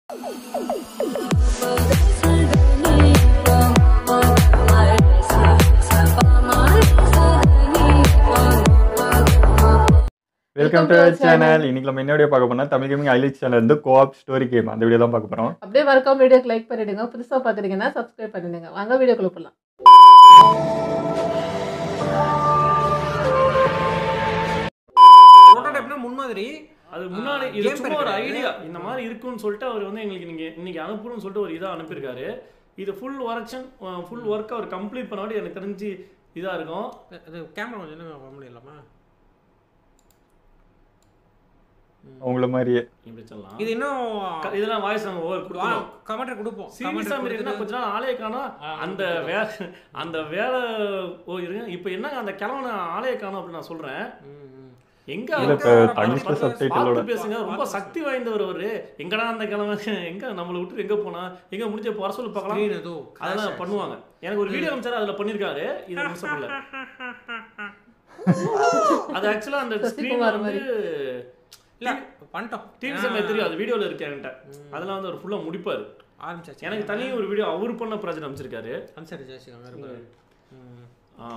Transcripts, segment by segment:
Welcome to channel இன்னைக்கு நம்ம என்ன வீடியோ பார்க்க போனா தமிழ் கேமிங் ஹைலைட் சேனல் இருந்து கோஆப் ஸ்டோரி கேம் அந்த வீடியோ தான் பார்க்க போறோம் அப்படியே மறக்காம வீடியோக்கு லைக் பண்ணிடுங்க புதுசா பாத்துட்டீங்கன்னா சப்ஸ்கிரைப் பண்ணிடுங்க வாங்க வீடியோக்குள்ள போலாம் ப்ரோட்டோடைப்னா முன்மாதிரி அது முன்னாடி ஆ, இது game சும்மா ஒரு இருக்கிறது. ஐடியா இந்த மாதிரி இருக்குன்னு சொல்லிட்டு அவர் வந்து எங்களுக்கு நீங்க இன்னைக்கு அனுப்பணும்னு சொல்லிட்டு ஒரு இதா அனுப்பியிருக்காரு இது ஃபுல் ஒர்க்ஷன் ஃபுல் ஒர்க் அவர் கம்ப்ளீட் பண்ணாடி எனக்கு தெரிஞ்சு இதா இருக்கும் அது கேமரா கொஞ்சம் என்ன பண்ண முடியலாமா உங்களை மாதிரியே இப்படி சொல்லலாம் இது இன்னும் க- இதெல்லாம் வாய்ஸ் நம்ம ஓவர் கொடுக்கணும் கமெண்ட் கொடுப்போம் சீரியஸா மாரி என்ன கொஞ்ச நாள் ஆலய காணோம் ஆ, அந்த வே அந்த வேலை ஓ இருங்க இப்போ என்னங்க அந்த கிழவன ஆலய காணோம் அப்படின்னு நான் சொல்றேன் எங்க இல்ல அவர் இப்ப பார்த்து தமிழ்ல பார்த்து subtitle-ஓட. பேசுங்க ரொம்ப சக்தி வாய்ந்தவர் அவரு எங்கடா அந்த கிழமை எங்க நம்மளை விட்டு எங்க போனா எங்க முடிஞ்ச வர சொல்லி பார்க்கலாம் ஸ்க்ரீன் ஏதோ அதெல்லாம் பண்ணுவாங்க எனக்கு ஒரு வீடியோ அனுப்பிச்சாரு அதுல பண்ணிருக்காரு இது நிமிஷம்ல அது ஆக்சுவலா அந்த ஸ்கிரீன் சசிகுமார் வந்து இல்ல பண்ணிட்டோம் டிவி சமயம் தெரியும் அது வீடியோல இருக்கு என்கிட்ட அதெல்லாம் வந்து அவர் ஃபுல்லா முடிப்பாரு ஆரம்பிச்சாச்சு எனக்கு தனி ஒரு வீடியோ அவர் பண்ண ப்ராஜெக்ட் அமைச்சிருக்காரு அன்சரி ஜாசிக்காங்க இருப்பாரு ம். ஆ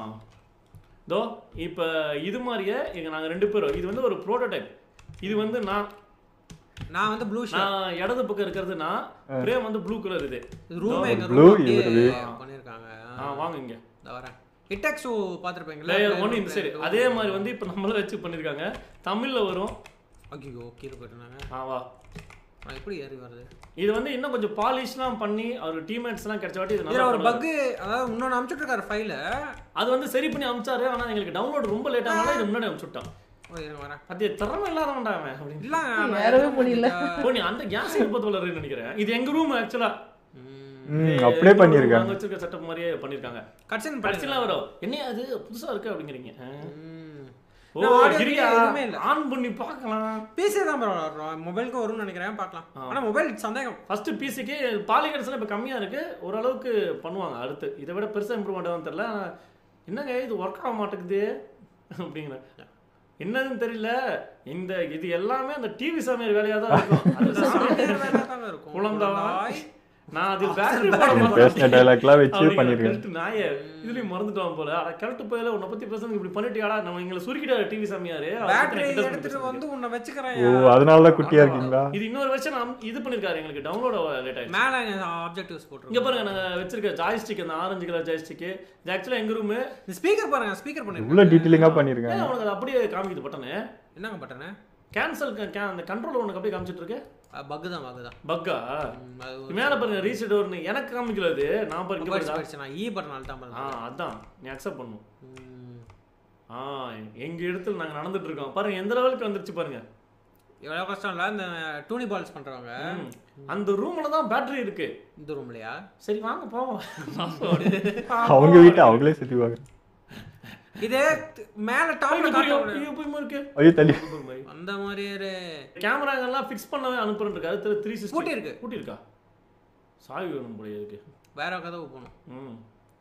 தோ இப்போ இது மாதிரியே எங்க நாங்க ரெண்டு பேரும் இது வந்து ஒரு ப்ரோட்டோடைப் இது வந்து நான் நான் வந்து ப்ளூ ஷர்ட் நான் இடது பக்கம் இருக்கிறது நான் பிரேம் வந்து ப்ளூ கலர் இது ரூம் எங்க blue, ரூம் இவரு. பண்ணிருக்காங்க ஆ வாங்க இங்க இந்த வரேன் இட்டெக்ஸோ பாத்திருப்பீங்களா லேயர் ஒன் இந்த சரி அதே மாதிரி வந்து இப்போ நம்மள வச்சு பண்ணிருக்காங்க தமிழ்ல வரும் ஐயோ கீழே போயிட்டுனாங்க ஆ வா நான் எப்படி ஏறி வருது இது வந்து இன்னும் கொஞ்சம் பாலிஷ்லாம் பண்ணி அவர் டீம்மேட்ஸ்லாம் கிடைச்ச வாட்டி இது இதுல நல்லா ஒரு பண்ணுவாரு. பக் அதாவது இன்னொன்னு அனுப்பிச்சுட்டு இருக்காரு ஃபைல அது வந்து சரி பண்ணி அமிச்சாரு ஆனா எங்களுக்கு டவுன்லோட் ரொம்ப லேட் ஆனால இது முன்னாடி அமிச்சுட்டான் இருங்க வரேன் அது திறமை இல்லாதவன்டா அவன் அப்படின்னு இல்ல நான் ஏறவே முடியல. ஓ நீ அந்த கேஸ் விருப்பத்து வளருன்னு நினைக்கிறேன் இது எங்க ரூம் ஆக்சுவலா ம். ம் அப்படியே பண்ணியிருக்காங்க நாங்க வச்சிருக்க செட்டப் மாதிரியே பண்ணிருக்காங்க கட்சன் கடைசியில வரும் என்ன அது புதுசா இருக்கு அப்படிங்கிறீங்க ஆ. ம். ஓ நான் audio கிரியா video எதுவுமே இல்ல. ஆன் பண்ணி பார்க்கலாம் பிசி தான் bro வரும் மொபைலுக்கு வரும்னு நினைக்கிறேன் பார்க்கலாம் ஆ. ஆனா மொபைல் சந்தேகம் ஃபர்ஸ்ட் பிசிக்கு பாலிகன்ஸ்லாம் இப்போ கம்மியாக இருக்கு ஓரளவுக்கு பண்ணுவாங்க அடுத்து இதை விட பெருசாக இம்ப்ரூவ்மெண்ட் ஆகும் தெரியல ஆனா, என்னங்க இது ஒர்க் ஆக மாட்டேங்குது அப்படிங்கிற என்னதுன்னு தெரியல இந்த இது எல்லாமே அந்த டிவி சமையல் வேலையாக தான் இருக்கும் அது சாமியார் வேலை தாங்க இருக்கும் குழந்தாய். குழந்தாய். நான் அது பேட்டரி போட நீ மாட்டேன் பேசின டைலாக்லாம் வச்சு அப்படிங்கிற பண்ணியிருக்காங்க கரெக்ட் நாய இதுலயும் மறந்துட்டோம் போல அட கரெக்ட் போயில உன்னை பத்தி பேசுறது இப்படி பண்ணிட்டியாடா நம்ம எங்களை சுருக்கிட்டாரு டிவி சாமியாரு அவரை பத்தி பேட்டரி நான் கிண்டல் பண்ணி எடுத்துட்டு பேசுறதுக்கு. வந்து உன்னை வச்சுக்கிறேன் ஓ அதனால தான் குட்டியா இருக்கீங்களா இது இன்னொரு வருஷம் இது பண்ணிருக்காரு எங்களுக்கு டவுன்லோட் லேட் ஆயிடுச்சு மேல ஆப்ஜெக்டிவ்ஸ் இங்க போட்டுருங்க பாருங்க நான் வச்சிருக்க ஜாய்ஸ்டிக் அந்த ஆரஞ்சு கலர் ஜாய்ஸ்டிக் இது ஆக்சுவலா எங்க ரூம் இந்த ஸ்பீக்கர் பாருங்க ஸ்பீக்கர் இவ்வளோ பண்ணிருக்கேன் டீட்டெயிலிங்காக பண்ணியிருக்காங்க உனக்கு அது அப்படியே காமிக்குது பட்டனு என்னங்க பட்டனு கேன்சல் அந்த கண்ட்ரோல் உனக்கு அப்படியே காமிச்சிட்டு இருக்கு பக் தான் பக் தான் பக்கா ம், அது ஒரு மேல பாருங்க ரீசெட் வரும்னு எனக்கு காமிக்கல அது நான் பாருங்க இங்க போயிடுச்சு, பாருடா. போயிடுச்சு. நான் ஈ பட்டன் அழுத்தாம ஆ இருந்தேன். அதான் நீ அக்செப்ட் பண்ணும் ம். ஆ எங்க இடத்துல நாங்க நடந்துட்டு இருக்கோம் பாருங்க எந்த லெவலுக்கு வந்துருச்சு பாருங்க எவ்வளவு கஷ்டம் இல்ல இந்த டூனி பால்ஸ் பண்றவங்க ம். அந்த ரூம்ல தான் பேட்டரி இருக்கு இந்த ரூம்லயா சரி வாங்க போவோம் அவங்க வீட்டை அவங்களே சுற்றிவாங்க இது மேல டாப்ல காட்டுறாங்க ஐயோ, போய் இருக்கு ஐயோ தள்ளி அந்த மாதிரியே கேமராங்கெல்லாம் ஃபிக்ஸ் பண்ணவே அனுப்புறேன் இருக்கு அது த்ரீ சிக்ஸ்டி பூட்டி இருக்கு. பூட்டி இருக்கா சாவி வேணும் போல இருக்கு வேற கதவு போகணும் ம்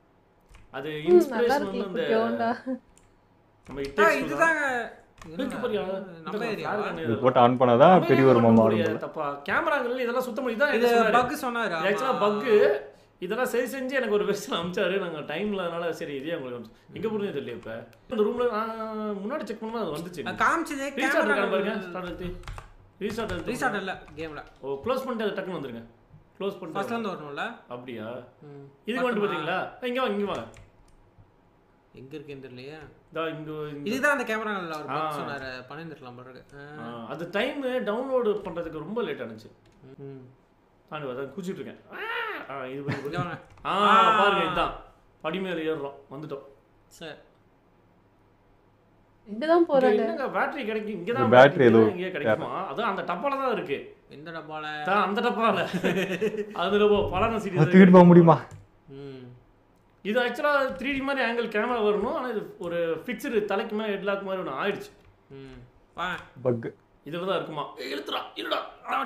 அது ம், நல்லா இன்ஸ்பிரேஷன் இருக்கு வந்து அந்த குட்டியோண்டா நம்ம ஆ, இட்டேக்ஸ் இதுதாங்க இருக்கு பாரியா நம்ம ஏரியா இது போட்டு ஆன் பண்ணாதான் பெரிய ஒரு மாமா வரும் போல தப்பா கேமராங்கள் இதெல்லாம் சுத்தம் பண்ணி தான் இது இது பக் சொன்னாரு ஆக்சுவலா ஆமா. பக் இதெல்லாம் சரி செஞ்சு எனக்கு ஒரு வெர்ஷன் அமிச்சாரு நாங்க டைம்ல அதனால சரி இதே உங்களுக்கு அமிச்சு எங்க போறீங்க தெரியல இப்ப இந்த ரூம்ல முன்னாடி செக் பண்ணும்போது அது வந்துச்சு அது காமிச்சது ரீஸ்டார்ட் இருக்கான்னு பாருங்க கேமரா ஸ்டார்ட் எடுத்து ரீஸ்டார்ட் எடுத்து ரீஸ்டார்ட் இல்ல கேம்ல ஓ க்ளோஸ் பண்ணிட்டு அது டக்குன்னு வந்துருங்க க்ளோஸ் ஃபர்ஸ்ட்ல பண்ணிட்டு இருந்து வரணும்ல அப்படியா ம். இதுக்கு வந்துட்டு பாத்தீங்களா இங்க வாங்க இங்க வாங்க எங்க இருக்குன்னு தெரியலையே இதா இங்க இங்க- இதுதான் அந்த கேமரா அவர் ஆ. பக் சொன்னாரு பண்ணிருக்கலாம் பாருங்க ஆ, அது டைம் டவுன்லோடு பண்றதுக்கு ரொம்ப லேட் ஆனிச்சு ம் நான் அதான் குச்சிட்டு இருக்கேன் ஆ, இது பண்ணி இங்க வாங்க ஆ பாருங்க இதுதான் படி மேல ஏறுறோம் வந்துட்டோம் சரி இங்கதான் இங்க போறாங்க என்னங்க பேட்டரி கிடைக்கும் இங்க தான் ஒரு battery battery ஏதோ இங்க கிடைக்குமா அது அந்த டப்பால தான் இருக்கு எந்த டப்பால தான் அந்த டப்பால அதுல போ பலன சீரிஸ் தூக்கிட்டு போக முடியுமா ம் இது ஆக்சுவலா த்ரீ டி மாதிரி ஆங்கிள் கேமரா வரணும் ஆனா இது ஒரு ஃபிக்ஸ்டு தலைக்கு மேல ஹெட்லாக் மாதிரி ஒன்று ஆயிடுச்சு ம் வா பக் இதுல தான் இருக்குமா ஏய், இழுத்துடா இல்லடா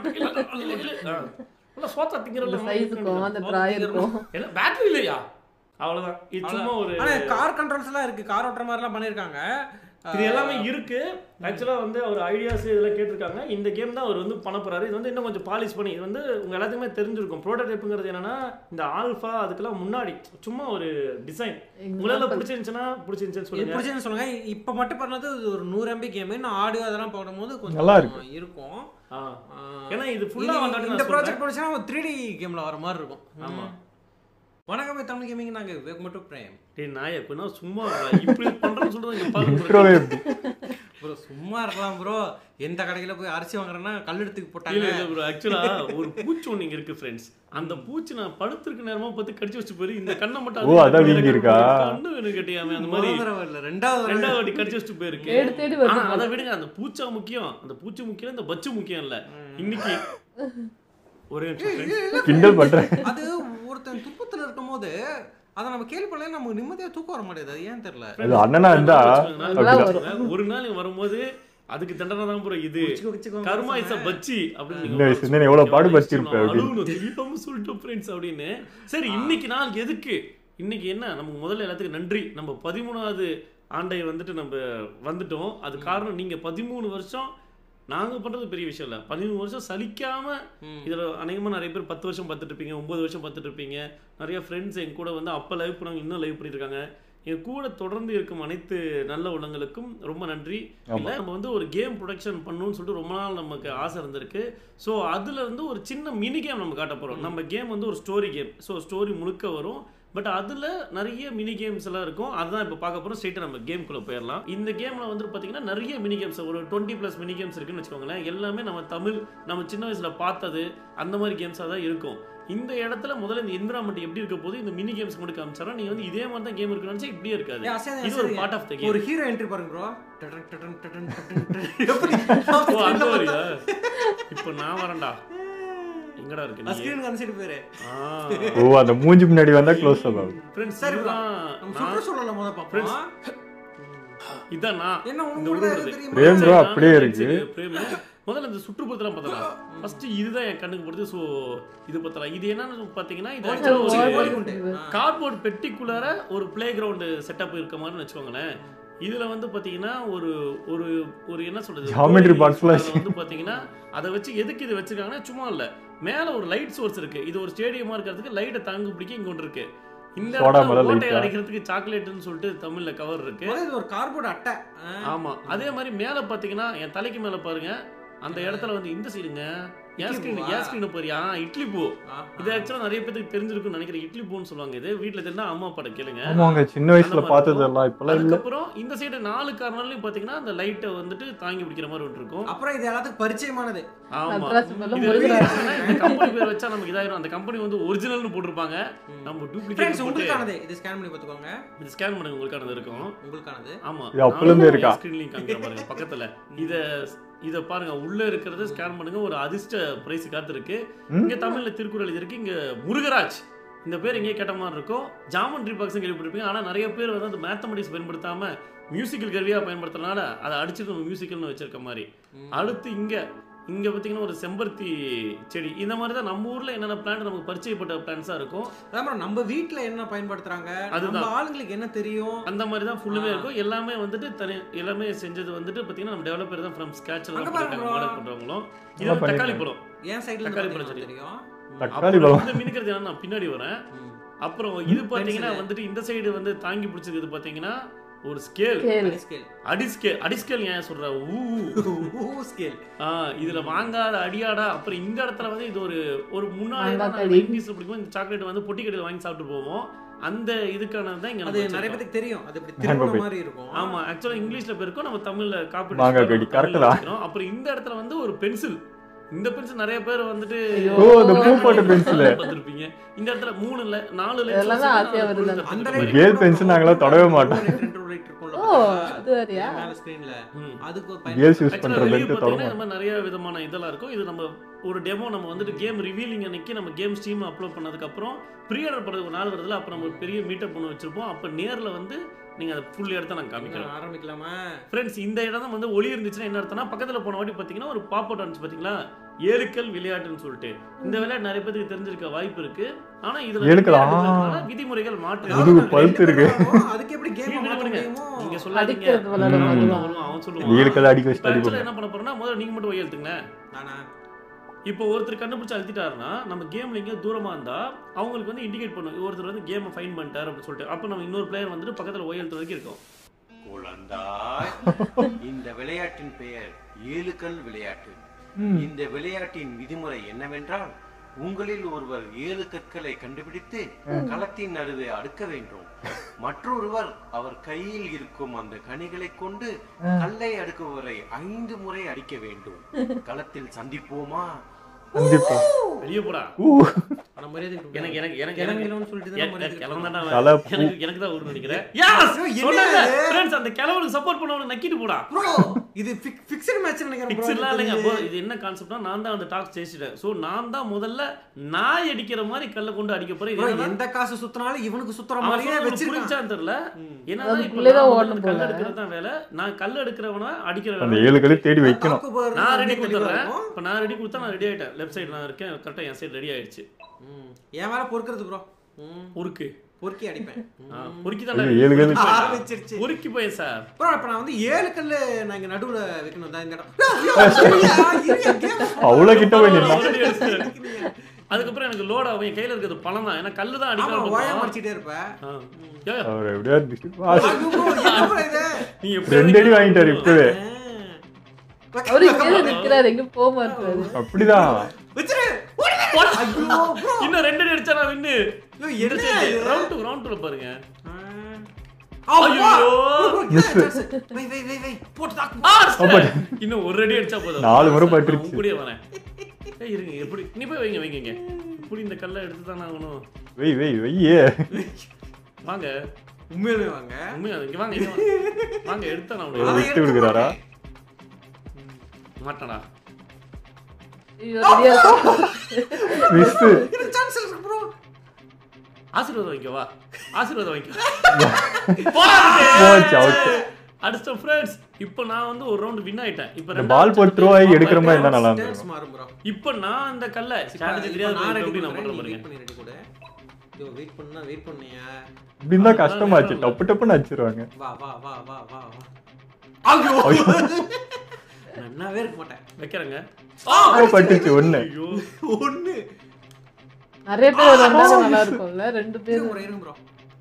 நல்லா சோத்தா இந்த திங்கிறல சைஸுக்கும் அந்த ட்ராயருக்கும் என்ன பேட்டரி இல்லையா அவ்வளவுதான் இது சும்மா ஒரு ஆனா கார் கண்ட்ரோல்ஸ் எல்லாம் இருக்கு கார் ஓட்டுற மாதிரி எல்லாம் பண்ணிருக்காங்க இது எல்லாமே இருக்கு ஆக்சுவலா வந்து அவர் ஐடியாஸ் இதெல்லாம் கேட்டிருக்காங்க இந்த கேம் தான் அவர் வந்து பண்ண போறாரு இது வந்து இன்னும் கொஞ்சம் பாலிஷ் பண்ணி இது வந்து உங்க எல்லாத்துக்குமே தெரிஞ்சிருக்கும் ப்ரோட்டோடைப்புங்கிறது என்னன்னா இந்த ஆல்ஃபா அதுக்கெல்லாம் முன்னாடி சும்மா ஒரு டிசைன் உங்களால பிடிச்சிருந்துச்சுன்னா பிடிச்சிருந்துச்சுன்னு இது சொல்லுங்க பிடிச்சதுன்னு சொல்லுங்க இப்ப மட்டும் பண்ணது இது ஒரு நூறு எம்பி கேம் இன்னும் ஆடியோ அதெல்லாம் போடும்போது கொஞ்சம் நல்லா இருக்கு. இருக்கும் ஆ. ஆ, ஏன்னா இது ஃபுல்லா இது- வந்தாலும் இந்த நான் ப்ராஜெக்ட் படிச்சா ஒரு த்ரீ டி கேம்ல வர மாதிரி இருக்கும் ஆமா. வணக்கம் தமிழ் கேமிங் நாங்க வேக் மட்டும் பிரேம் டேய் நாய் எப்படின்னா சும்மா இருடா. இப்படி பண்றேன்னு சொல்றது இங்க பாருங்க இன்ட்ரோவே எப்படி ப்ரோ சும்மா இருக்கலாம் ப்ரோ எந்த கடையில போய் அரிசி வாங்குறேன்னா கல்லெடுத்துக்கு இல்ல போட்டாங்க இல்ல ப்ரோ ஆக்சுவலா ஒரு பூச்சி ஒண்ணு இங்க இருக்கு ஃப்ரெண்ட்ஸ் அந்த பூச்சி நான் படுத்திருக்க நேரமா பார்த்து கடிச்சு வச்சு போயிரு இந்த கண்ணை மட்டும் ஓ, அதான் வீங்கி இருக்கா? கண்ணு வேணும் கேட்டியாமே அந்த மாதிரி முதல் தடவை இல்ல ரெண்டாவது தடவை. ரெண்டாவது வாட்டி கடிச்சு வச்சுட்டு போயிருக்கு தேடி தேடி வருது ஆனா போல. அதை விடுங்க அந்த பூச்சா முக்கியம் அந்த பூச்சி முக்கியம் இந்த பச்சு முக்கியம் இல்ல இன்னைக்கு ஒரே நிமிஷம் friends. கிண்டல் பண்றேன் அது ஒருத்தன் துக்கத்துல இருக்கும்போது அதை நம்ம கேள்வி பண்ணல நமக்கு நிம்மதியா தூக்கம் வர மாட்டேது அது ஏன் தெரியல அது அண்ணனா இருந்தா நல்லா அப்படிதான். ஒரு நாள் இங்க வரும்போது அதுக்கு தண்டனை தான் ப்ரோ இது வச்சுக்கோ, வச்சுக்கோ. கர்மா இஸ் பச்சி அப்படின்னு இந்த வயசுல இருந்து எவ்வளவு பாடுபட்டிருப்ப நான் அப்படின்னு. அழுகணும், தெரியாம சொல்லிட்டோம் friends அப்படின்னு சரி இன்னைக்கு நாள் எதுக்கு இன்னைக்கு என்ன நமக்கு முதல்ல எல்லாத்துக்கும் நன்றி நம்ம பதிமூணாவது ஆண்டை வந்துட்டு நம்ம வந்துட்டோம் அது காரணம் நீங்க பதிமூணு வருஷம் நாங்க பண்றது பெரிய விஷயம் இல்ல பதிமூணு வருஷம் சலிக்காம ம். இதுல அநேகமா நிறைய பேர் பத்து வருஷம் பார்த்துட்டு இருப்பீங்க ஒன்பது வருஷம் பார்த்துட்டு இருப்பீங்க நிறைய ஃப்ரெண்ட்ஸ் என் கூட வந்து அப்ப லைவ் பண்ணவங்க இன்னும் லைவ் பண்ணிருக்காங்க என் கூட தொடர்ந்து இருக்கும் அனைத்து நல்ல உள்ளங்களுக்கும் ரொம்ப நன்றி இல்ல நம்ம வந்து ஒரு கேம் ப்ரொடக்ஷன் பண்ணணும்னு சொல்லிட்டு ரொம்ப நாள் நமக்கு ஆசை இருந்திருக்கு ஸோ அதுல இருந்து ஒரு சின்ன மினி கேம் நம்ம காட்ட போறோம் நம்ம கேம் வந்து ஒரு ஸ்டோரி கேம் ஸோ ஸ்டோரி முழுக்க வரும் பட் அதுல நிறைய மினி கேம்ஸ் எல்லாம் இருக்கும் அதுதான் இப்போ பார்க்க போறோம் ஸ்ட்ரெயிட்டாக நம்ம கேம்குள்ள போயிடலாம் இந்த கேம்ல வந்து பாத்தீங்கன்னா நிறைய மினி கேம்ஸ் ஒரு டுவெண்ட்டி ப்ளஸ் மினி கேம்ஸ் இருக்குன்னு வச்சுக்கோங்களேன் எல்லாமே நம்ம தமிழ் நம்ம சின்ன வயசுல பார்த்தது அந்த மாதிரி கேம்ஸாக தான் இருக்கும் இந்த இடத்துல முதல்ல இந்த என்விரான்மெண்ட் எப்படி இருக்க போது இந்த மினி கேம்ஸ் மட்டும் காமிச்சாரா நீங்க வந்து இதே மாதிரி தான் கேம் இருக்குன்னு நினைச்சா இப்படியே இருக்காது ஏய், அசையாதீங்க, இது ஒரு அசையாதீங்க. பார்ட் ஆஃப் த கேம் ஒரு ஹீரோ என்ட்ரி பாருங்க ப்ரோ டடன் டடன் டடன் டடன் டடன். எப்படி ஓ அந்த வரியா இப்போ நான் வரேன்டா எங்கடா இருக்கு நீ ஸ்கிரீனுக்கு அந்த சைடு போயிரு ஓ அந்த மூஞ்சி முன்னாடி வந்தா க்ளோஸ் அப் ஆகும் ஃப்ரெண்ட்ஸ் சரி, இதுதான் நம்ம நான் சுற்று சொல்லல முத பாப்போம் இதான் நான் என்ன இந்த உனக்கு உருவம் தெரியுமா பிரேம் bro, சரி, அப்படியே நான் இருக்கு. சரி, பிரேம் முதல்ல இந்த சுற்றுப்புறத்தெல்லாம் பார்த்தலாம் ஃபர்ஸ்ட் இதுதான் என் கண்ணுக்கு படுது ஸோ இது பார்த்தலாம் இது என்னன்னு பார்த்தீங்கன்னா இது ஓ, actually சரி, ஒரு ஓடி உண்டு. ஆ. கார்ட்போர்ட் பெட்டிக்குள்ளார ஒரு பிளே கிரவுண்டு செட்டப் இருக்க மாதிரி வச்சுக்கோங்களேன் இதுல வந்து பாத்தீங்கன்னா ஒரு ஒரு ஒரு என்ன சொல்றது Geometry box ல அதுல வந்து பாத்தீங்கன்னா அதை வச்சு எதுக்கு இது வச்சிருக்காங்கன்னா சும்மா இல்ல மேல ஒரு லைட் சோர்ஸ் இருக்கு இது ஒரு ஸ்டேடியமா இருக்கிறதுக்கு லைட்டை தாங்கு பிடிக்க இங்க ஒன்று இருக்கு இந்த Soda இடத்துல மேல ஓட்டையை light ஆ? அடிக்கிறதுக்கு சாக்லேட்னு சொல்லிட்டு தமிழ்ல கவர் இருக்கு முதல்ல இது ஒரு கார்போர்ட் அட்டை ஆ. ஆமா அதே மாதிரி மேல பாத்தீங்கன்னா என் தலைக்கு மேல பாருங்க அந்த இடத்துல வந்து இந்த சைடுங்க ஏன் இட்லி ஸ்கிரீன் பூவா? ஏன் ஸ்கிரீன் பாரியா இட்லி பூ ஆ, இது ஆக்சுவலா நிறைய பேருக்கு தெரிஞ்சிருக்கும்னு நினைக்கிறேன் இட்லி பூன்னு சொல்லுவாங்க இது வீட்ல தெரிஞ்சா அம்மா அப்பாட்ட கேளுங்க ஆமாங்க சின்ன வயசுல பார்த்ததெல்லாம் இப்பெல்லாம் இல்ல அதுக்கப்புறம் இந்த சைடு நாலு கார்னர்லயும் பாத்தீங்கன்னா அந்த லைட்டை வந்துட்டு தாங்கி பிடிக்கிற மாதிரி ஒன்று இருக்கும் அப்புறம் இது எல்லாத்துக்கும் பரிச்சயமானது ஆமா நட்ராஜ் மேல இது முருகராஜ். என்னன்னா, இந்த கம்பெனி பேர் வச்சா நமக்கு இதாயிரும் அந்த கம்பெனி வந்து ஒரிஜினல்னு போட்டிருப்பாங்க நம்ம ஃப்ரெண்ட்ஸ் டூப்ளிகேட் போட்டு உங்களுக்கானது இது ஸ்கேன் பண்ணி பார்த்துக்கோங்க இது ஸ்கேன் பண்ணுங்க உங்களுக்கானது இருக்கும் உங்களுக்கானது ஆமா இது அப்பல இருந்தே இருக்கா? ஸ்கிரீன்லயும் காமிக்கிற பாருங்க பக்கத்துல இத இத பாருங்க உள்ள இருக்கிறது ஸ்கேன் பண்ணுங்க ஒரு அதிர்ஷ்ட பிரைஸ் காத்து இருக்கு ம்? இங்க தமிழ்ல திருக்குறள் இது இருக்கு இங்க முருகராஜ் இந்த பேர் எங்கேயே கேட்ட மாதிரி இருக்கும் ஜாமண்ட்ரி பாக்ஸ் கேள்விப்பட்டிருப்பீங்க ஆனா நிறைய பேர் வந்து அந்த மேத்தமெட்டிக்ஸ் பயன்படுத்தாம மியூசிக்கல் கருவியா பயன்படுத்துறதுனால அதை அடிச்சுட்டு நம்ம மியூசிக்கல்னு வச்சிருக்க மாதிரி அடுத்து இங்க இங்க பாத்தீங்கன்னா ஒரு செம்பருத்தி செடி இந்த மாதிரி தான் நம்ம ஊர்ல என்னென்ன பிளான்ட் நமக்கு பரிச்சயப்பட்ட பிளான்ஸா இருக்கும் அதான் bro, நம்ம வீட்ல என்ன பயன்படுத்துறாங்க அதுதான். நம்ம ஆளுங்களுக்கு என்ன தெரியும் அந்த மாதிரி தான் ஃபுல்லுமே ஆ. இருக்கும் எல்லாமே வந்துட்டு தனி எல்லாமே செஞ்சது வந்துட்டு பாத்தீங்கன்னா நம்ம டெவலப்பர் தான் ஃப்ரம் ஸ்கேட்ச்ல அங்க தான் பாருங்க பண்ணிருக்காங்க bro. மாடல் பண்றவங்களும் இது நல்லா வந்து தக்காளி பண்ணிருக்காங்க. பழம் என் சைடுல தக்காளி இருந்து பழம் பார்த்தீங்கன்னா செடி. தெரியும் தக்காளி அப்புறம் பழம் இந்த மினுக்கிறது என்னன்னா நான் பின்னாடி வரேன் ம். அப்புறம் இது பாத்தீங்கன்னா pencil. வந்துட்டு இந்த சைடு வந்து தாங்கி பிடிச்சிருக்குது பாத்தீங்கன்னா ஒரு ஸ்கேல் கேளு. அடி scale. அடிஸ்கேல் அடிஸ்கேல் ஏன் சொல்ற ஊ ஊ scale. ஆ, இதுல வாங்காத அடியாடா அப்புறம் இந்த இடத்துல வந்து இது ஒரு ஒரு முன்னாடி வாங்காத அடி. இங்கிலீஷ்ல பிடிக்கும் இந்த சாக்லேட் வந்து பொட்டி கடையில் வாங்கி சாப்பிட்டு போவோம் அந்த இதுக்கானது தான் இங்க அது நம்ம நிறைய வச்சிருக்கோம். பேருக்கு தெரியும் அது இப்படி Mango திருமண bit. மாதிரி இருக்கும் ஆமா ஆக்சுவலா இங்கிலீஷ்ல பேருக்கும் நம்ம தமிழ்ல காப்பி மாங்காய் கடி, correct தான். அப்புறம் இந்த இடத்துல வந்து ஒரு பென்சில் இந்த பென்சில் நிறைய பேர் வந்துட்டு ஐயோ. ஓ இந்த பூ போட்ட பென்சில் பார்த்திருப்பீங்க இந்த இடத்துல மூணு இல்ல நாலு இதெல்லாம் தான் ஆசையா வருது அந்த அந்த light Girl கூட pencil நாங்களாம் தொடவே மாட்டோம். ரெண்டு ரெண்டு light இருக்கும்ல ஓ பாத்தீங்களா? அது வேறையா மேல ஸ்கிரீன்ல ம். அதுக்கு ஒரு கேர்ள்ஸ் பயன்படுத்த- யூஸ் Actually, வெளிய பண்றதுக்கு பார்த்தீங்கன்னா தொடரும் இந்த மாதிரி நிறைய விதமான இதெல்லாம் இருக்கும் இது நம்ம ஒரு டெமோ நம்ம வந்துட்டு கேம் ரிவீலிங் அன்னைக்கு நம்ம கேம் ஸ்டீம் அப்லோட் பண்ணதுக்கு அப்புறம் ப்ரீ ஆர்டர் பண்ணுறது ஒரு நாள் வருதுல அப்போ நம்ம ஒரு பெரிய மீட்டப் பண்ண வச்சிருப்போம் அப்போ நேர்ல வந்து நீங்க அதை ஃபுல் இடத்த நான் காமிக்கிறேன் ஆரம்பிக்கலாமா ஃப்ரெண்ட்ஸ் இந்த இடம் தான் வந்து ஒளி இருந்துச்சுன்னா என்ன அர்த்தம்னா பக்கத்துல போன வாட்டி பாத்தீங்கன்னா ஒரு பாப் அவுட் இருந்துச்சு பாத்தீங்களா ஏழுக்கல் விளையாட்டுன்னு சொல்லிட்டு இந்த விளையாட்டு நிறைய பேருக்கு தெரிஞ்சிருக்க வாய்ப்பு இருக்கு ஆனா இதுல ஏழுக்கல், விளையாட்டு ஆ. இருக்கிறதுனால விதிமுறைகள் மாற்று முதுகு பழுத்து இருக்கு. அதுக்கு எப்படி நீங்க கேம் மாத்த விடுங்க. முடியுமோ நீங்க சொல்லாதீங்க அடிக்கிறது விளையாடும் அவன் அதுதான். வருவான், அவன் சொல்லுவான் ஏழு கல் அடிக்க இப்ப வச்சு actually அடிப்போம் என்ன பண்ண போறோம்னா முதல்ல நீங்க மட்டும் ஒய் எழுத்துங்க நானா இப்போ ஒருத்தர் கண்டுபிடிச்சு அழுத்திட்டாருன்னா நம்ம கேம்ல எங்கேயோ தூரமா இருந்தா அவங்களுக்கு வந்து இண்டிகேட் பண்ணும் ஒருத்தர் வந்து கேமை ஃபைன் பண்ணிட்டாரு அப்படின்னு சொல்லிட்டு அப்போ நம்ம இன்னொரு பிளேயர் வந்துட்டு பக்கத்துல ஒய் எழுத்து வரைக்கும் இருக்கும் குழந்தாய் இந்த விளையாட்டின் பெயர் ஏழுக்கல் விளையாட்டு இந்த விளையாட்டின் விதிமுறை என்னவென்றால் உங்களில் ஒருவர் ஏழு கற்களை கண்டுபிடித்து களத்தின் நடுவே அடுக்க வேண்டும் மற்றொருவர் அவர் கையில் இருக்கும் அந்த கனிகளை கொண்டு கல்லை அடுக்குவரை ஐந்து முறை அடிக்க வேண்டும் களத்தில் சந்திப்போமா கண்டிப்பா வெளியே போடா ஊ ஆனா மரியாதை கொடுங்க. எனக்கு எனக்கு எனக்கு கிளம்பிடணும்னு சொல்லிட்டு தான் மரியாதை கிளம்புதான்டா தலை அவன். பூ. எனக்கு எனக்கு தான் ஒரு நினைக்கிறேன் Yes! ஐயோ, என்ன சொன்னேன்ல. இது? Friends, அந்த கிழவனுக்கு சப்போர்ட் பண்ணவன நக்கிட்டு போடா ப்ரோ இது ஃபிக்ஸ்டு மேட்ச் நினைக்கிறேன் bro. பிக்சர்லாம் இல்லைங்க அப்போ இது என்ன கான்செப்ட்னா நான் தான் அந்த டாக்ஸ் ஜெயிச்சிட்டேன் ஸோ நான் தான் முதல்ல நாய் அடிக்கிற மாதிரி கல்லை கொண்டு அடிக்க போறேன் இது Bro, என்னன்னா, எந்த காசு சுத்தினாலும் இவனுக்கு சுத்துற அவன் மாதிரியே சொன்னது வச்சிருக்கான் புரிஞ்சான்னு தெரியல ஏன்னா அது இப்ப உள்ளே தான் நான் ஓடணும் வந்து கல் போல. எடுக்கிறது தான் வேலை நான் கல் எடுக்கிறவன அடிக்கிற அந்த வேலை ஏழு கல் தேடி வைக்கணும் தாக்கு பாரு, நான் ரெடி தெளிவா கொடுத்துறேன் இருக்கும். இப்போ நான் ரெடி கொடுத்தா நான் ரெடி ஆயிட்டேன் லெஃப்ட் சைடு நான் இருக்கேன் கரெக்டாக என் சைடு ரெடி ஆயிடுச்சு ம். என் மேல பொறுக்கிறது ப்ரோ உருக்கு பொறுக்கி அடிப்பேன் ஆ, பொறுக்கி தான் ஐயோ, ஏழு கல் ஆரம்பிச்சிருச்சு பொறுக்கி போய் சார் ப்ரோ இப்ப நான் வந்து ஏழு கல்லு நான் இங்க நடுவுல வைக்கணும் தான் இந்த இடம் ஐயோ, இருயா, இருயா, game அவ்வளவு கிட்ட போய் நின்னா already அடிச்சிட்டேன். அதுக்கப்புறம் எனக்கு லோட் ஆகும் என் கையில இருக்கிறது பழம் தான் ஏன்னா கல்லு தான் ஆமா அடிக்கலாம் ஓயம் மடிச்சிட்டே இருப்ப அவர் எப்படியா ஐயோ, bro, என்ன bro இது? நீ எப்படி ரெண்டு அடி வாங்கிட்டாரு இப்பவே அவரு இங்கே நிக்கிறாரு எங்க போக மாட்டாரு அப்படிதான் வச்சிரு ஓடி வா. போடா. ஐயோ bro. இன்னும் ரெண்டு அடி அடிச்சா நான் வின்னு ஐயோ, என்ன இது? ரவுண்ட் டூ ரவுண்ட் டூல பாருங்க ஆ, வா. ஐயோ. Bro, bro, வை, வை, வை, வை. போட்டு தாக்கு. ஆ, அப்பா. இன்னும் ஒரு அடி அடிச்சா போதும் நாலு முறை நான் பட்டுருச்சு. உன் கூடயே வரேன் ஏய், இருங்க எப்படி நீ போய் வைங்க வைங்க இங்க. இப்படி இந்த கல்லை எடுத்து தான் ஆகணும் வெய் வெய் வெய்யே வாங்க உண்மையிலுமே வாங்க உண்மையா இங்க வாங்க இங்க வாங்க. வாங்க எடுத்தா நான் அவர் உன்னை விட்டு கொடுக்குறாரா மாட்டடா ஐயோ ரெடியா இருக்கும் மிஸ் எனக்கு சான்ஸ் இருக்கு ப்ரோ ஆசீர்வாதம் வைக்கவா ஆசீர்வாதம் வைக்க போச்சு அவுட் அடிச்சிட்டோம் ஃப்ரெண்ட்ஸ் இப்போ நான் வந்து ஒரு ரவுண்ட் வின் ஆயிட்டேன் இப்போ இந்த பால் போட்டு த்ரோ ஆகி எடுக்கிற மாதிரி இருந்தா நல்லா ஸ்டான்ஸ் இருந்திருக்கும் மாறும் ப்ரோ இப்போ நான் அந்த கல்லை ஸ்ட்ராட்டஜி தெரியாது நான் ரெடி எப்படி நான் பண்றேன் பண்ற நீ பாருங்க வெயிட் பண்ணி ரெடி கூட ஐயோ வெயிட் பண்ணா வெயிட் பண்ணியா இப்படி இருந்தா கஷ்டமாச்சு டப்பு டப்புன்னு அடிச்சிருவாங்க வா வா வா வா வா வா ஐயோ நன்னாவே இருக்க மாட்டேன் வைக்கிறேங்க ஓ, பட்டுச்சு ஒண்ணு ஐயோ ஒண்ணு நிறைய பேர் வந்தா நல்லா இருக்கும்ல ரெண்டு பேர் இருங்க ப்ரோ இருங்க ப்ரோ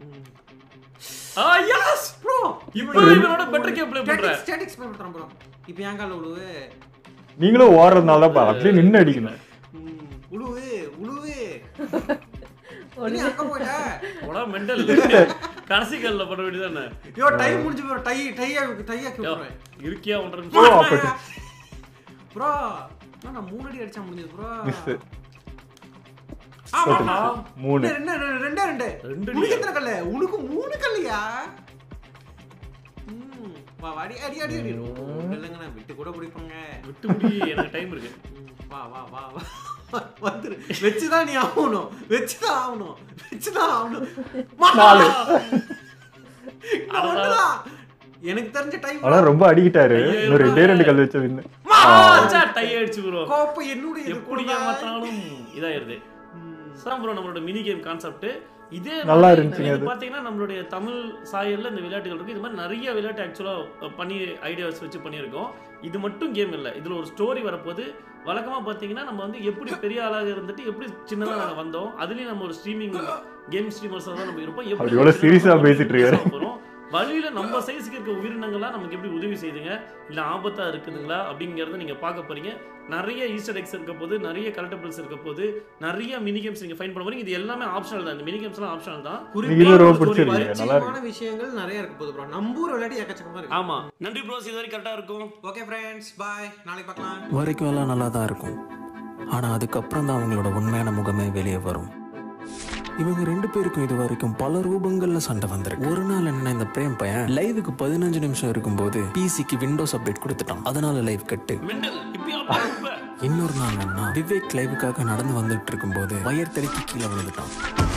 ஆ எஸ் ப்ரோ இப்போ இவனோட பெட்டர் கேம் ப்ளே பண்றேன் ஸ்டாட்டிக்ஸ் ப்ளே பண்றேன் ப்ரோ இப்போ ஏன் கால உழுவு நீங்களும் ஓடுறதுனால தான் பா, அப்படியே நின்னு அடிக்கணும் ம், உழுவு உழுவு நீ அங்க போயிட்ட போடா மெண்டல் கடைசி கல்ல பண்ண வேண்டியதானே ஐயோ டைம் முடிஞ்சு ப்ரோ டை டையா டையா விட்டுறேன் இருக்கியா ஒன்றரை ஓ நிமிஷம் அப்படி ப்ரோ நான் மூணு அடி அடிச்சா முடிஞ்சது ப்ரோ மிஸ் ஆமா மூணு ரெண்டு ரெண்டு ரெண்டே ரெண்டு ரெண்டு உனக்கு எத்தனை கல்லு உனக்கு மூணு கல்லையா ம், வா வா, அடி அடி அடி அடி இல்லைங்க நான் விட்டு கூட பிடிப்பேங்க விட்டு முடி எனக்கு டைம் இருக்கு ம், வா வா வா வா வந்துரு வச்சுதான் நீ ஆகணும் வச்சுதான் ஆகணும் வச்சுதான் ஆகணும் நாலு. நான் ஒண்ணுதான். எனக்கு தெரிஞ்ச டைம் ஆனா ரொம்ப அடிக்கிட்டாரு இன்னும் ரெண்டே ரெண்டு கல் வச்ச வின்னு ஆச்சா டை அடிச்சு ப்ரோ கோப்பை என்னுடைய இது எப்படி கூட. ஏமாத்தினாலும் இதாயிருது சார் ப்ரோ நம்மளோட மினி கேம் கான்செப்ட் இதே நல்லா மாதிரி இருந்துச்சுங்க இது அது. பாத்தீங்கன்னா நம்மளுடைய தமிழ் சாயல்ல இந்த விளையாட்டுகள் இருக்கு இது மாதிரி நிறைய விளையாட்டு ஆக்சுவலா பண்ணி ஐடியாஸ் வச்சு பண்ணியிருக்கோம் இது மட்டும் கேம் இல்லை இதுல ஒரு ஸ்டோரி வரப்போது வழக்கமா பாத்தீங்கன்னா நம்ம வந்து எப்படி பெரிய ஆளாக இருந்துட்டு எப்படி சின்னதா நாங்க வந்தோம் அதுலயும் நம்ம ஒரு ஸ்ட்ரீமிங் கேம் ஸ்ட்ரீமர்ஸ் தான் நம்ம இருப்போம் அவர் எவ்வளவு serious ஆ பேசிட்டு இருக்காரு. பேச போறோம் வழியில நம்ம சைஸ்க்கு இருக்க உயிரினங்கள்லாம் நமக்கு எப்படி உதவி செய்துங்க இல்ல ஆபத்தா இருக்குதுங்களா அப்படிங்கறத நீங்க பார்க்க போறீங்க நிறைய ஈஸ்டர் எக்ஸ் இருக்க போது நிறைய கலெக்டபிள்ஸ் இருக்க போது நிறைய மினி கேம்ஸ் நீங்க ஃபைன் பண்ண போறீங்க இது எல்லாமே ஆப்ஷனல் தான் இந்த மினி கேம்ஸ் எல்லாம் ஆப்ஷனல் தான் நீங்க இது ரொம்ப ஒரு பிடிச்சிருக்கீங்க நல்லா பரிச்சயமான இருக்கு விஷயங்கள் நிறைய இருக்கு போது ப்ரோ நம்ம ஊர் விளையாட்டு எக்கச்சக்கமா இருக்கு ஆமா நன்றி ப்ரோஸ் இது வரைக்கும் கரெக்டா இருக்கும் ஓகே ஃப்ரெண்ட்ஸ் பாய் நாளைக்கு பார்க்கலாம் வரைக்கும் எல்லாம் நல்லா தான் இருக்கும் ஆனால் அதுக்கப்புறம் தான் அவங்களோட உண்மையான முகமே வெளியே வரும் இவங்க ரெண்டு பேருக்கும் இது வரைக்கும் பல ரூபங்கள்ல சண்டை வந்திருக்கு ஒரு நாள் என்ன இந்த பிரேம் பையன் லைவுக்கு பதினஞ்சு நிமிஷம் இருக்கும்போது பிசிக்கு விண்டோஸ் அப்டேட் கொடுத்துட்டான் அதனால லைவ் கட்டு மெண்டல் இப்பயா பாருங்க இன்னொரு நாள் என்ன விவேக் லைவுக்காக நடந்து வந்துட்டு இருக்கும்போது வயர் தெறிக்கி கீழே விழுந்துட்டான்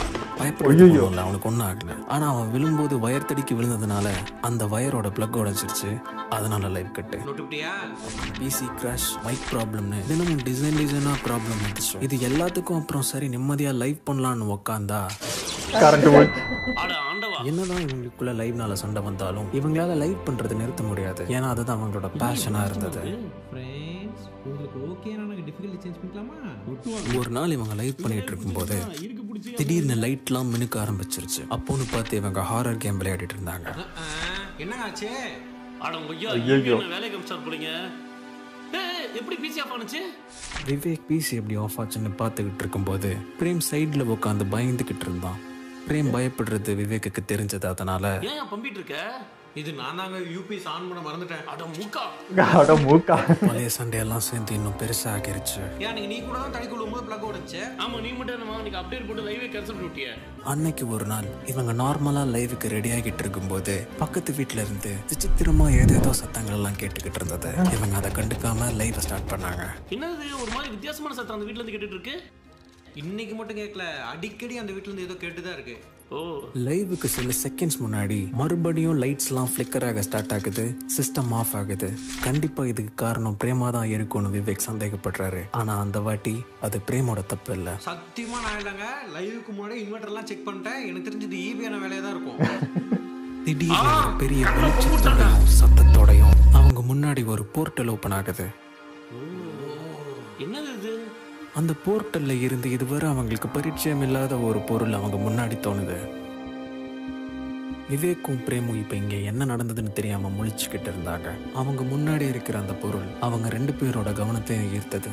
பயப்படுறது அவனுக்கு ஒன்றும் ஆகல ஆனா அவன் விழும்போது வயர் தடிக்கு விழுந்ததுனால அந்த வயரோட பிளக் உடைச்சிருச்சு அதனால லைஃப் கட்டு நோட்டுப்பிட்டியா பிசி கிராஷ் மைக் ப்ராப்ளம்னு தினமும் டிசைன் டிசைனா ப்ராப்ளம் வந்துச்சு இது எல்லாத்துக்கும் அப்புறம் சரி நிம்மதியா லைவ் பண்ணலாம்னு உக்காந்தா கரண்ட் போச்சு அட ஆண்டவா என்னதான் இவங்களுக்குள்ள லைவ்னால சண்டை வந்தாலும் இவங்களால லைவ் பண்றது நிறுத்த முடியாது ஏன்னா அதுதான் அவங்களோட பேஷனா இருந்தது ஃப்ரெண்ட்ஸ் உங்களுக்கு ஓகே நாங்கள் டிஃபிகல்ட்டி சேஞ்ச் பண்ணிக்கலாமா ஒரு நாள் இவங்க லைவ் பண்ணிட்டு இருக்கும்போது திடீர்னு லைட்லாம் மினுக்க ஆரம்பிச்சிருச்சு அப்போன்னு பார்த்து இவங்க ஹாரர் கேம் விளையாடிட்டு இருந்தாங்க என்னங்க ஆச்சு அட உங்க ஐயா ஐயையோ. என்ன வேலைக்கு ஸ்டார்ட் போறீங்க ஏய், எப்படி பிசி ஆஃப் ஆனுச்சு விவேக் பிசி எப்படி ஆஃப் ஆச்சுன்னு பார்த்துக்கிட்டு இருக்கும்போது பிரேம் சைடில் உட்காந்து பயந்துக்கிட்டு இருந்தான் பிரேம் பயப்படுறது விவேக்குக்கு தெரிஞ்சது அதனால ஏன் ஏன் பம்பிட்டு இருக்க இது நான் தாங்க யூபிஎஸ் ஆன் பண்ண மறந்துட்டேன் அட மூக்கா அட மூக்கா பழைய சண்டையெல்லாம் சேர்ந்து இன்னும் பெருசாகிருச்சு ஏன் நீங்க நீ கூட தான் தனி கொள்ளும் போது பிளக் உடைச்சு ஆமா நீ மட்டும் என்னமா நீங்க அப்டேட் போட்டு லைவே கேன்சல் பண்ணிட்டியே அன்னைக்கு ஒரு நாள் இவங்க நார்மலா லைவுக்கு ரெடி ஆகிட்டு இருக்கும்போது பக்கத்து வீட்ல இருந்து விசித்திரமா ஏதேதோ சத்தங்கள் எல்லாம் கேட்டுக்கிட்டு இருந்தது இவங்க அதை கண்டுக்காம லைவை ஸ்டார்ட் பண்ணாங்க என்னது ஒரு மாதிரி வித்தியாசமான சத்தம் அந்த வீட்ல இருந்து கேட்டுட்டு இருக்கு இன்னைக்கு மட்டும் கேட்கல அடிக்கடி அந்த வீட்ல இருந்து ஏதோ கேட்டுதான் இருக்கு ஓ லைவுக்கு சில செகண்ட்ஸ் முன்னாடி மறுபடியும் லைட்ஸ்லாம் ஃப்ளிக்கர் ஆக ஸ்டார்ட் ஆகுது சிஸ்டம் ஆஃப் ஆகுது கண்டிப்பா இதுக்கு காரணம் பிரேமா தான் இருக்கும்னு விவேக் சந்தேகப்படுறாரு ஆனா அந்த வாட்டி அது பிரேமோட தப்பு இல்ல சத்தியமா நான் இல்லைங்க லைவுக்கு முன்னாடி இன்வெர்டர்லாம் செக் பண்ணிட்டேன் எனக்கு தெரிஞ்சது ஈபியான வேலையா தான் இருக்கும் திடீர்னு ஒரு பெரிய வெளிச்சத்தோடையும் சத்தத்தோடையும் அவங்க முன்னாடி ஒரு போர்ட்டல் ஓபன் ஆகுது என்னது இது அந்த போர்ட்டல்ல இருந்து இதுவரை அவங்களுக்கு பரிச்சயம் இல்லாத ஒரு பொருள் அவங்க முன்னாடி தோணுது விவேக்கும் பிரேமும் இப்ப இங்க என்ன நடந்ததுன்னு தெரியாம முழிச்சுக்கிட்டு இருந்தாங்க அவங்க முன்னாடி இருக்கிற அந்த பொருள் அவங்க ரெண்டு பேரோட கவனத்தையும் ஈர்த்தது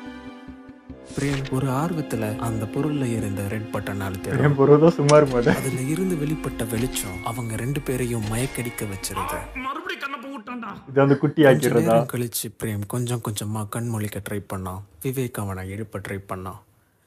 பிரேம் ஒரு ஆர்வத்துல அந்த பொருள்ல இருந்த ரெட் பட்டன் அழுத்திடுறான் என் பொருள் சும்மா இருக்க மாட்டேன் அதுல இருந்து வெளிப்பட்ட வெளிச்சம் அவங்க ரெண்டு பேரையும் மயக்கடிக்க வச்சிருது மறுபடியும் கண்ணை போட்டான்டா இது அந்த குட்டி கொஞ்ச ஆக்கிடுறதா நேரம் கழிச்சு பிரேம் கொஞ்சம் கொஞ்சமா கண் முழிக்க ட்ரை பண்ணான் விவேக் அவனை எழுப்ப ட்ரை பண்ணான்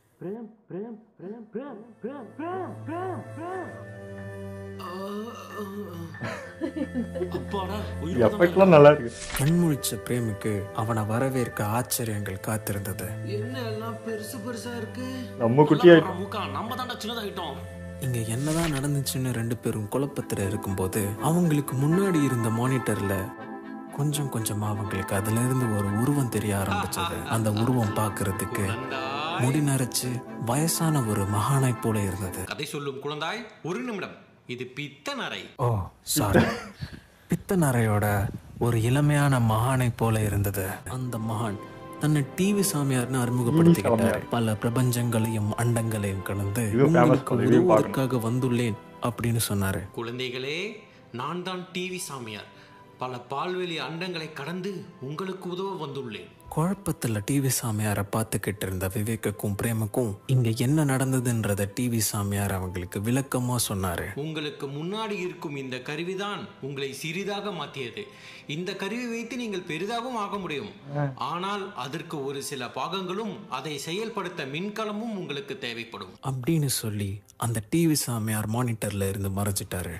அப்பாடா உயிர் எஃபெக்ட்லாம் நல்லா இருக்கு கண் முழிச்ச பிரேமுக்கு அவனை வரவேற்க ஆச்சரியங்கள் காத்திருந்தது என்ன எல்லாம் பெருசு பெருசா இருக்கு நம்ம குட்டி ஆயிட்டோம் மூக்கா நம்ம தாண்டா சின்னதாயிட்டோம் இங்க என்னதான் நடந்துச்சுன்னு ரெண்டு பேரும் குழப்பத்துல இருக்கும்போது அவங்களுக்கு முன்னாடி இருந்த மானிட்டர்ல கொஞ்சம் கொஞ்சமா அவங்களுக்கு அதுல இருந்து ஒரு உருவம் தெரிய ஆரம்பிச்சது அந்த உருவம் பார்க்கிறதுக்கு முடி நரைச்சு வயசான ஒரு மகானை போல இருந்தது கதை சொல்லும் குழந்தாய் ஒரு நிமிடம் இது பித்தன் அறை ஓ சாரி பித்தநரையோட ஒரு இளமையான மகானை போல இருந்தது அந்த மகான் தன்னை டிவி சாமியார்னு அறிமுகப்படுத்திக்கிட்டார் பல பிரபஞ்சங்களையும் அண்டங்களையும் கடந்து இது famous உங்களுக்கு போல, இதையும் உதவுவதற்காக வந்துள்ளேன் அப்படின்னு சொன்னாரு குழந்தைகளே நான் தான் டிவி சாமியார் பல பால்வெளி அண்டங்களை கடந்து உங்களுக்கு உதவ வந்துள்ளேன் குழப்பத்துல டிவி சாமியாரை பார்த்துக்கிட்டு இருந்த விவேக்குக்கும் பிரேமுக்கும் இங்க என்ன நடந்ததுன்றத டிவி சாமியார் அவங்களுக்கு விளக்கமா சொன்னாரு உங்களுக்கு முன்னாடி இருக்கும் இந்த கருவிதான் உங்களை சிறிதாக மாற்றியது இந்த கருவி வைத்து நீங்கள் பெரிதாகவும் ஆக முடியும் ஆனால் அதற்கு ஒரு சில பாகங்களும் அதை செயல்படுத்த மின்கலமும் உங்களுக்கு தேவைப்படும் அப்படின்னு சொல்லி அந்த டிவி சாமியார் மானிட்டர்ல இருந்து மறைஞ்சிட்டாரு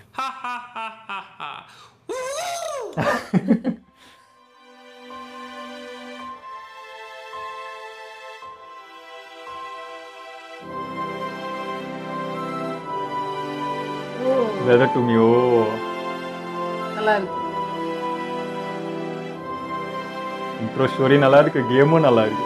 வெதர் டு மீ ஓ நல்லா இருக்கு இன்ட்ரோ ஸ்டோரி நல்லா இருக்கு கேமும் நல்லா இருக்கு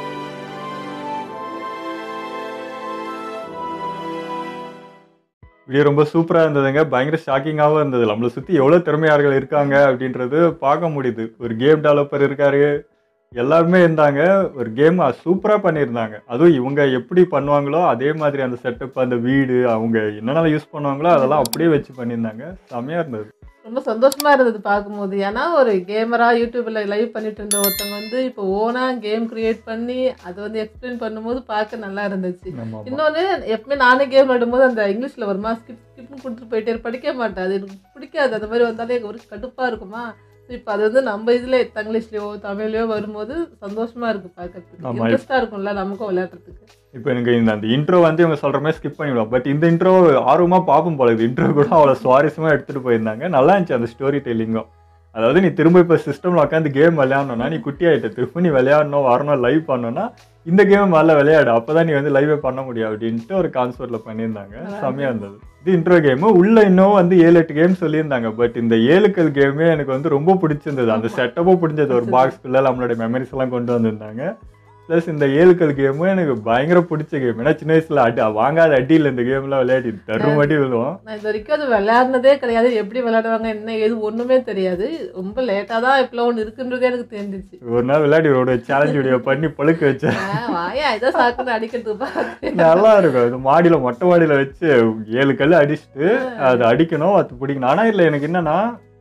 வீடியோ ரொம்ப சூப்பராக இருந்ததுங்க பயங்கர ஷாக்கிங்காகவும் இருந்தது நம்மளை சுற்றி எவ்வளோ திறமையாளர்கள் இருக்காங்க அப்படின்றது பார்க்க முடியுது ஒரு கேம் டெவலப்பர் இருக்காரு எல்லாருமே இருந்தாங்க ஒரு கேம் சூப்பராக பண்ணியிருந்தாங்க அதுவும் இவங்க எப்படி பண்ணுவாங்களோ அதே மாதிரி அந்த செட்டப் அந்த வீடு அவங்க என்னென்ன யூஸ் பண்ணுவாங்களோ அதெல்லாம் அப்படியே வச்சு பண்ணியிருந்தாங்க செம்மையாக இருந்தது ரொம்ப சந்தோஷமா இருந்தது பார்க்கும்போது ஏன்னா ஒரு கேமரா யூடியூப்ல லைவ் பண்ணிட்டு இருந்த ஒருத்தவங்க வந்து இப்போ ஓனா கேம் கிரியேட் பண்ணி அதை வந்து எக்ஸ்பிளைன் பண்ணும்போது பார்க்க நல்லா இருந்துச்சு ஆமா, ஆமா. இன்னொன்று எப்பவுமே நானே கேம் விளையாடும்போது அந்த இங்கிலீஷில் வருமா ஸ்கிப் ஸ்கிப்னு கொடுத்துட்டு போயிட்டே இரு- படிக்க மாட்டேன் அது எனக்கு பிடிக்காது அந்த மாதிரி வந்தாலே எனக்கு ஒரு கடுப்பாக இருக்குமா இப்போ அது வந்து நம்ம இதில் தங்கிலீஷ்லையோ தமிழ்லையோ வரும்போது சந்தோஷமா இருக்கு பார்க்கறதுக்கு ஆமா. இன்ட்ரெஸ்டாக இருக்கும்ல நமக்கும் விளையாடுறதுக்கு இப்போ எனக்கு இந்த அந்த இன்ட்ரோ வந்து இவங்க சொல்கிற மாதிரி ஸ்கிப் பண்ணிவிடுவோம் பட் இந்த இன்ட்ரோ ஆர்வமாக பார்ப்போம் போல இது இன்ட்ரோ கூட அவ்வளோ சுவாரஸ்யமாக எடுத்துகிட்டு போயிருந்தாங்க நல்லா இருந்துச்சு அந்த ஸ்டோரி டெல்லிங்கும் அதாவது நீ திரும்ப இப்போ சிஸ்டமில் உட்காந்து கேம் விளையாடணும்னா நீ குட்டி ஆகிட்ட திரும்ப நீ விளையாடணும் வரணும் லைவ் பண்ணணும்னா இந்த கேம் வரல விளையாடு அப்பதான் நீ வந்து லைவே பண்ண முடியும் அப்படின்ட்டு ஒரு கான்செப்ட்ல பண்ணியிருந்தாங்க செம்மையா இருந்தது இது இன்ட்ரோ கேம் உள்ள இன்னும் வந்து ஏழு எட்டு கேம் சொல்லியிருந்தாங்க பட் இந்த ஏழுக்கல் கேமே எனக்கு வந்து ரொம்ப பிடிச்சிருந்தது அந்த செட்டப்பும் பிடிச்சது ஒரு பாக்ஸ்குள்ள நம்மளுடைய மெமரிஸ் எல்லாம் கொண்டு வந்திருந்தாங்க ப்ளஸ் இந்த ஏழுக்கல் கேமும் எனக்கு பயங்கர பிடிச்ச கேம் ஏன்னா சின்ன வயசுல அடி வாங்காத அடியில் இந்த கேம்லாம் விளையாடி தரும் அடி விழுவோம் நான் இது வரைக்கும் அது விளையாடினதே கிடையாது எப்படி விளையாடுவாங்க என்ன ஏது ஒண்ணுமே தெரியாது ரொம்ப லேட்டா தான் இப்பெல்லாம் ஒன்று இருக்குன்றதே எனக்கு தெரிஞ்சிச்சு ஒரு நாள் விளையாடி ஒரு சேலஞ்ச் வீடியோ பண்ணி பழுக்க வச்சேன் ஆ, வாயா இதை சாக்குன்னு அடிக்கிறதுக்கு பார்க்கிறேன். நல்லா இருக்கும் இது மாடியில மொட்டை மாடியில வச்சு ஏழு கல் அடிச்சுட்டு அது அடிக்கணும் அது பிடிக்கணும் ஆனா இல்ல எனக்கு என்னன்னா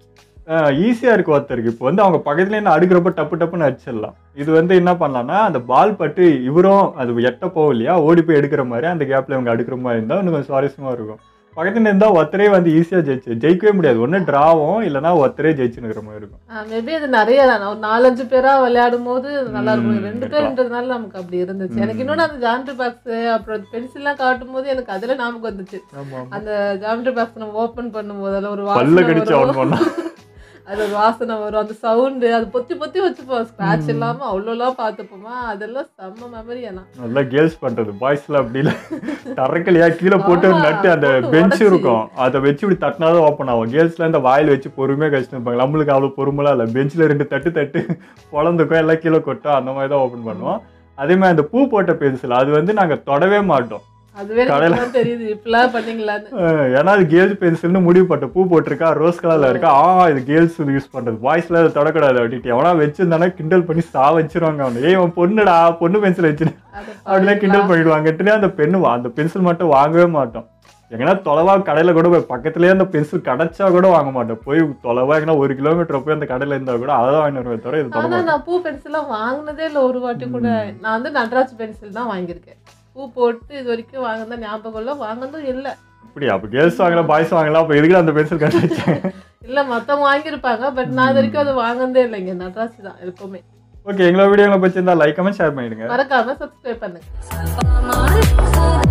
ஈஸியா இருக்கு ஒருத்தருக்கு இப்போ வந்து அவங்க பக்கத்துல என்ன அடுக்கிறப்ப டப்பு டப்புன்னு அடிச்சிடலாம் இது வந்து என்ன பண்ணலாம்னா அந்த பால் பட்டு இவரும் அது எட்ட போகும் இல்லையா ஓடி போய் எடுக்கிற மாதிரி அந்த கேப்ல இவங்க அடுக்கிற மாதிரி இருந்தா இன்னும் கொஞ்சம் சுவாரஸ்யமா இருக்கும் பக்கத்துல இருந்தா ஒருத்தரே வந்து ஈஸியா ஜெயிச்சு ஜெயிக்கவே முடியாது ஒண்ணு டிராவும் இல்லைன்னா ஒருத்தரே ஜெயிச்சுன்னு மாதிரி இருக்கும் மேபி அது நிறைய தான் ஒரு நாலஞ்சு பேரா விளையாடும் போது நல்லா ம், இருக்கும் ரெண்டு இருக்கலாம். பேருன்றதுனால நமக்கு அப்படி இருந்துச்சு எனக்கு இன்னொன்று அந்த ஜாமெட்ரி பாக்ஸ் அப்புறம் பென்சில்லாம் காட்டும் போது எனக்கு அதுல ஞாபகம் வந்துச்சு அந்த ஜாமெட்ரி பாக்ஸ் நம்ம ஓபன் பண்ணும்போது அதில் ஒரு பல்ல வாசனை கடிச்சு அவன் வரும் பண்ணா அது ஒரு வாசனை வரும் அந்த சவுண்டு அது பொத்தி பொத்தி வச்சுப்போம் ஸ்க்ராட்ச் இல்லாம அவ்வளோலாம் பார்த்துப்போமா அதெல்லாம் செம்ம மெமரி ஆனா நல்லா கேர்ள்ஸ் பண்றது பாய்ஸ்ல அப்படி இல்ல தரக்கலையா கீழே போட்டு ஒரு ஆமா, நட்டு அந்த போட்டு பெஞ்ச் உடைச்சு. இருக்கும் அதை வச்சு இப்படி தட்டினாதான் ஓப்பன் ஆகும் கேர்ள்ஸ்ல இந்த வாயில் வச்சு பொறுமையா கழிச்சுட்டு இருப்பாங்க நம்மளுக்கு அவ்வளவு பொறுமைலாம் இல்ல பெஞ்சில் ரெண்டு தட்டு தட்டு பொழந்துக்கும் எல்லாம் கீழே கொட்டும் அந்த மாதிரி தான் ஓப்பன் பண்ணுவோம் அதே மாதிரி அந்த பூ போட்ட பென்சில் அது வந்து நாங்க தொடவே மாட்டோம் அதுவே எனக்கு கடையில- இப்பதான் தெரியுது இப்படிலாம் பண்ணீங்களான்னு அஹ் ஏன்னா அது கேர்ள்ஸ் பென்சில்னு முடிவு பட்ட பூ போட்டிருக்கா ரோஸ் கலர்ல இருக்கா ஆ இது கேர்ள்ஸ் யூஸ் பண்றது பாய்ஸ்ல அதை தொடக்கூடாது அப்படின்ட்டு எவனா வச்சிருந்தானா கிண்டல் பண்ணி சா வச்சிருவாங்க அவனை ஏய் அவன் பொண்ணுடா பொண்ணு பென்சில் வச்சு அதை அப்படிலாம் கிண்டல் பாருங்களா. பண்ணிடுவாங்கட்டுனே அந்த பெண்ணு வா- அந்த பென்சில் மட்டும் வாங்கவே மாட்டோம் எங்கன்னா தொலைவா கடையில கூட போய் பக்கத்துலயே அந்த பென்சில் கிடைச்சா கூட வாங்க மாட்டோம் போய் தொலைவா எங்கன்னா ஒரு கிலோமீட்டர் போய் அந்த கடையில இருந்தா கூட அதை வாங்கிட்டு வருவேன் தவிர இது தொட ஆனா மாட்டோம் நான் பூ பென்சிலாம் வாங்கினதே இல்லை ஒரு வாட்டி கூட நான் வந்து நட்ராஜ் பென்சில் தான் வாங்கியிருக்கேன் பூ போட்டு இது வரைக்கும் வாங்கினதா ஞாபகம் இல்லை வாங்கினதும் இல்லை அப்படி அப்ப கேர்ள்ஸ் வாங்கலாம் பாய்ஸ் வாங்கலாம் அப்ப எதுக்கு அந்த பென்சில் கண்டுபிடிச்சேன் இல்லை மற்றவங்க வாங்கியிருப்பாங்க பட் நான் இது வரைக்கும் அது வாங்கினதே இல்லைங்க நட்ராஜ் தான் எப்பவுமே ஓகே எங்களோட வீடியோங்களை பற்றி இருந்தால் லைக் கமெண்ட் ஷேர் பண்ணிடுங்க மறக்காம சப்ஸ்கிரைப் பண்ணுங்க Mama,